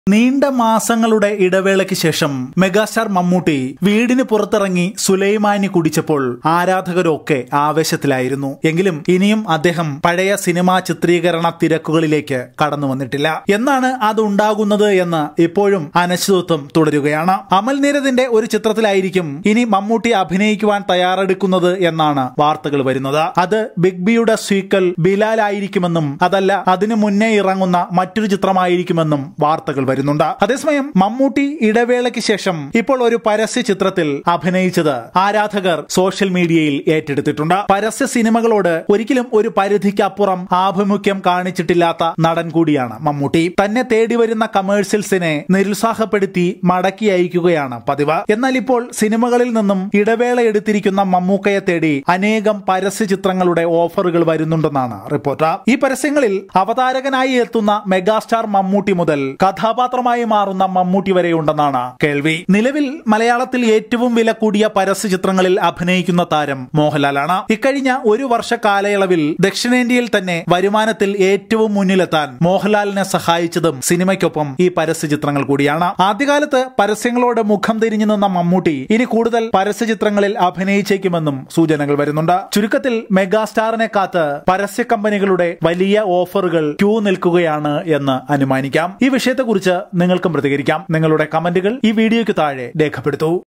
നീണ്ട മാസങ്ങളുടെ ഇടവേളയ്ക്ക് ശേഷം മെഗാസ്റ്റാർ മമ്മൂട്ടി വീടിന് പുറത്തിറങ്ങി സുലൈമാനി കുടിച്ചപ്പോൾ ആരാധകരൊക്കെ ആവേശത്തിലായിരുന്നു എങ്കിലും ഇനിയും അദ്ദേഹം പഴയ സിനിമാ ചിത്രീകരണ തിരക്കുകളിലേക്ക് കടന്നു വന്നിട്ടില്ല എന്നാണ് അത് ഉണ്ടാകുന്നത് എന്ന് ഇപ്പോഴും അനിശ്ചിതത്വം തുടരുകയാണ് അമൽ നീരദിന്റെ ഒരു ചിത്രത്തിലായിരിക്കും ഇനി മമ്മൂട്ടി അഭിനയിക്കുവാൻ തയ്യാറെടുക്കുന്നത് എന്നാണ് വാർത്തകൾ വരുന്നത് അത് ബിഗ് ബിയുടെ സ്വീക്കൽ ബിലാൽ ആയിരിക്കുമെന്നും അതല്ല അതിനു മുന്നേ ഇറങ്ങുന്ന മറ്റൊരു ചിത്രമായിരിക്കുമെന്നും വാർത്തകൾ വരുന്നുണ്ട് അതേസമയം മമ്മൂട്ടി ഇടവേളയ്ക്ക് ശേഷം ഇപ്പോൾ ഒരു പരസ്യ ചിത്രത്തിൽ അഭിനയിച്ചത് ആരാധകർ സോഷ്യൽ മീഡിയയിൽ ഏറ്റെടുത്തിട്ടുണ്ട് പരസ്യ സിനിമകളോട് ഒരിക്കലും ഒരു പരിധിക്കപ്പുറം ആഭിമുഖ്യം കാണിച്ചിട്ടില്ലാത്ത നടൻ കൂടിയാണ് മമ്മൂട്ടി തന്നെ തേടി വരുന്ന കമേഴ്സ്യൽസിനെ നിരുത്സാഹപ്പെടുത്തി മടക്കി അയക്കുകയാണ് പതിവ് എന്നാൽ ഇപ്പോൾ സിനിമകളിൽ നിന്നും ഇടവേള എടുത്തിരിക്കുന്ന മമ്മൂക്കയെ തേടി അനേകം പരസ്യ ചിത്രങ്ങളുടെ ഓഫറുകൾ വരുന്നുണ്ടെന്നാണ് റിപ്പോർട്ട് ഈ പരസ്യങ്ങളിൽ അവതാരകനായി എത്തുന്ന മെഗാസ്റ്റാർ മമ്മൂട്ടി മുതൽ കഥാപാത്രമായി മാറുന്ന മമ്മൂട്ടി വരെയുണ്ടെന്നാണ് കേൾവി നിലവിൽ മലയാളത്തിൽ ഏറ്റവും വില കൂടിയ പരസ്യ ചിത്രങ്ങളിൽ അഭിനയിക്കുന്ന താരം മോഹൻലാലാണ് ഇക്കഴിഞ്ഞ ഒരു വർഷ കാലയളവിൽ ദക്ഷിണേന്ത്യയിൽ തന്നെ വരുമാനത്തിൽ ഏറ്റവും മുന്നിലെത്താൻ മോഹൻലാലിനെ സഹായിച്ചതും സിനിമയ്ക്കൊപ്പം ഈ പരസ്യ ചിത്രങ്ങൾ കൂടിയാണ് ആദ്യകാലത്ത് പരസ്യങ്ങളോട് മുഖം തിരിഞ്ഞു നിന്ന മമ്മൂട്ടി ഇനി കൂടുതൽ പരസ്യ ചിത്രങ്ങളിൽ അഭിനയിച്ചേക്കുമെന്നും സൂചനകൾ വരുന്നുണ്ട് ചുരുക്കത്തിൽ മെഗാസ്റ്റാറിനെ കാത്ത് പരസ്യ കമ്പനികളുടെ വലിയ ഓഫറുകൾ ക്യൂ നിൽക്കുകയാണ് എന്ന് അനുമാനിക്കാം ഈ വിഷയത്തെക്കുറിച്ച് നിങ്ങൾക്കും പ്രതികരിക്കാം നിങ്ങളുടെ കമന്റുകൾ ഈ വീഡിയോയ്ക്ക് താഴെ രേഖപ്പെടുത്തൂ